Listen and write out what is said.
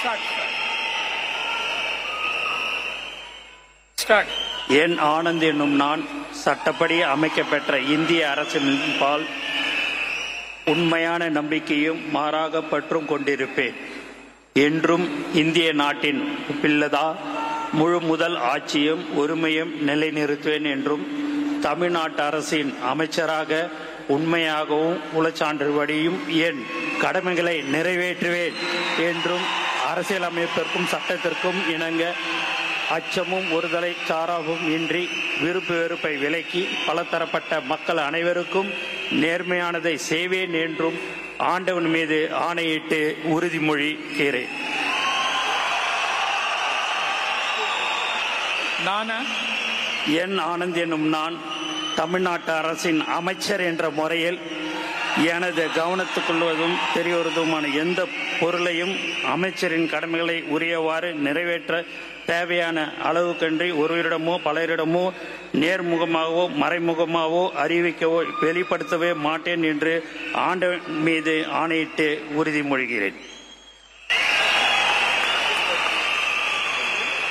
Start. Start. என் ஆனந்த் என்னும் நான் சட்டப்படி அமைக்கப்பெற்ற இந்திய அரசின் பால் உண்மையான நம்பிக்கையும் மாறாக பற்றும் கொண்டிருப்பேன் என்றும் இந்திய நாட்டின் பிள்ளதா முழு முதல் ஆட்சியும் உரிமையும் நிலைநிறுத்துவேன் என்றும் தமிழ்நாட்டு அரசின் அமைச்சராக உண்மையாகவும் உளச்சான்றுபடியும் என் கடமைகளை நிறைவேற்றுவேன் என்றும் அரசியலமைப்பிற்கும் சட்டத்திற்கும் இணங்க அச்சமும் ஒருதலை சாராவும் இன்றி விருப்பு வெறுப்பை விலக்கி பலதரப்பட்ட மக்கள் அனைவருக்கும் நேர்மையானதை செய்வேன் என்றும் ஆண்டவன் மீது ஆணையிட்டு உறுதிமொழி கேறேன் Nana. என் ஆனந்த் என்னும் நான் தமிழ்நாட்டு அரசின் அமைச்சர் என்ற முறையில் எனது கவனத்துக்குள்வதும் தெரியவதுமான எந்த பொருளையும் அமைச்சரின் கடமைகளை உரியவாறு நிறைவேற்ற தேவையான அளவுக்கன்றி ஒருவரிடமோ பலரிடமோ நேர்முகமாகவோ மறைமுகமாகவோ அறிவிக்கவோ வெளிப்படுத்தவே மாட்டேன் என்று ஆண்டவன் மீது ஆணையிட்டு உறுதிமொழிகிறேன்